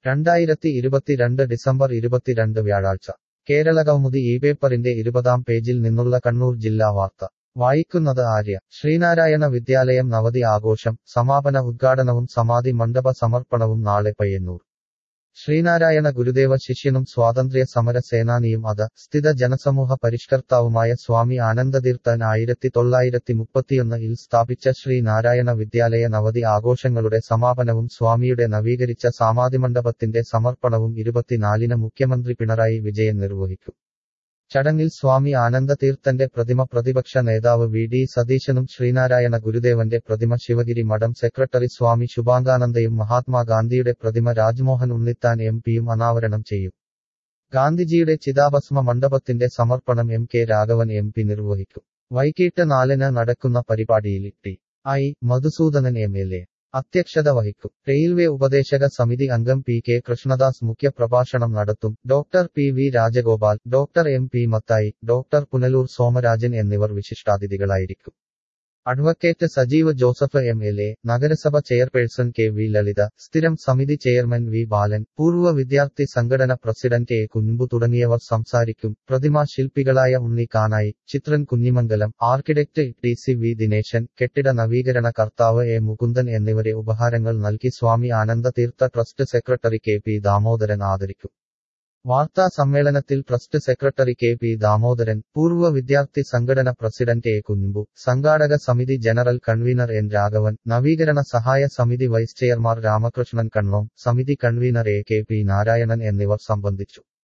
രണ്ടായിരത്തി ഇരുപത്തിരണ്ട് ഡിസംബർ ഇരുപത്തിരണ്ട് വ്യാഴാഴ്ച കേരള കൗമുദി ഈ പേപ്പറിന്റെ ഇരുപതാം പേജിൽ നിന്നുള്ള കണ്ണൂർ ജില്ലാ വാർത്ത വായിക്കുന്നത് ആര്യ ശ്രീനാരായണ വിദ്യാലയം നവതി ആഘോഷം സമാപന ഉദ്ഘാടനവും സമാധി മണ്ഡപ സമർപ്പണവും നാളെ പയ്യന്നൂർ ശ്രീനാരായണ ഗുരുദേവ ശിഷ്യനും സ്വാതന്ത്ര്യ സമര സേനാനിയും അത് സ്ഥിത ജനസമൂഹ പരിഷ്കർത്താവുമായ സ്വാമി ആനന്ദതീർത്ഥൻ ആയിരത്തി തൊള്ളായിരത്തി മുപ്പത്തിയൊന്നിൽ സ്ഥാപിച്ച ശ്രീനാരായണ വിദ്യാലയ നവതി ആഘോഷങ്ങളുടെ സമാപനവും സ്വാമിയുടെ നവീകരിച്ച സമാധിമണ്ഡപത്തിന്റെ സമർപ്പണവും ഇരുപത്തിനാലിന് മുഖ്യമന്ത്രി പിണറായി വിജയൻ നിർവഹിക്കും ചടങ്ങിൽ സ്വാമി ആനന്ദതീർത്ഥന്റെ പ്രതിമ പ്രതിപക്ഷ നേതാവ് വി ഡി സതീശനും ശ്രീനാരായണ ഗുരുദേവന്റെ പ്രതിമ ശിവഗിരി മഠം സെക്രട്ടറി സ്വാമി ശുഭാംഗാനന്ദയും മഹാത്മാഗാന്ധിയുടെ പ്രതിമ രാജ്മോഹൻ ഉണ്ണിത്താൻ എം പിയും അനാവരണം ചെയ്യും ഗാന്ധിജിയുടെ ചിതാഭസ്മ മണ്ഡപത്തിന്റെ സമർപ്പണം M K Raghavan M P നിർവഹിക്കും വൈകിട്ട് നാലിന് നടക്കുന്ന പരിപാടിയിൽ T I Madhusoodanan M L A അധ്യക്ഷത വഹിക്കും റെയിൽവേ ഉപദേശക സമിതി അംഗം പി കെ കൃഷ്ണദാസ് മുഖ്യപ്രഭാഷണം നടത്തും doctor P V Rajagopal doctor M P Mathai doctor Punalur Somarajan എന്നിവർ വിശിഷ്ടാതിഥികളായിരിക്കും advocate Sajeev Joseph M L A നഗരസഭ ചെയർപേഴ്സൺ കെ വി ലളിത സ്ഥിരം സമിതി ചെയർമാൻ വി ബാലൻ പൂർവ്വ വിദ്യാർത്ഥി സംഘടന പ്രസിഡന്റ് എ കുഞ്ഞുമ്പു തുടങ്ങിയവർ സംസാരിക്കും പ്രതിമാ ശില്പികളായ Unni Kanayi Chithran Kunhimangalam architect T C V Dineshan കെട്ടിട നവീകരണ കർത്താവ് എ മുകുന്ദൻ എന്നിവരെ ഉപഹാരങ്ങൾ നൽകി Swami Anandatheertha trust secretary K P Damodaran ആദരിക്കും വാർത്താ സമ്മേളനത്തിൽ trust secretary K P Damodaran പൂർവ്വ വിദ്യാർത്ഥി സംഘടന പ്രസിഡന്റ് എ കുഞ്ഞുമ്പു സംഘാടക സമിതി ജനറൽ കൺവീനർ എൻ രാഘവൻ നവീകരണ സഹായ സമിതി വൈസ് ചെയർമാൻ രാമകൃഷ്ണൻ കണ്ണോം സമിതി convener A K P Narayanan എന്നിവർ സംബന്ധിച്ചു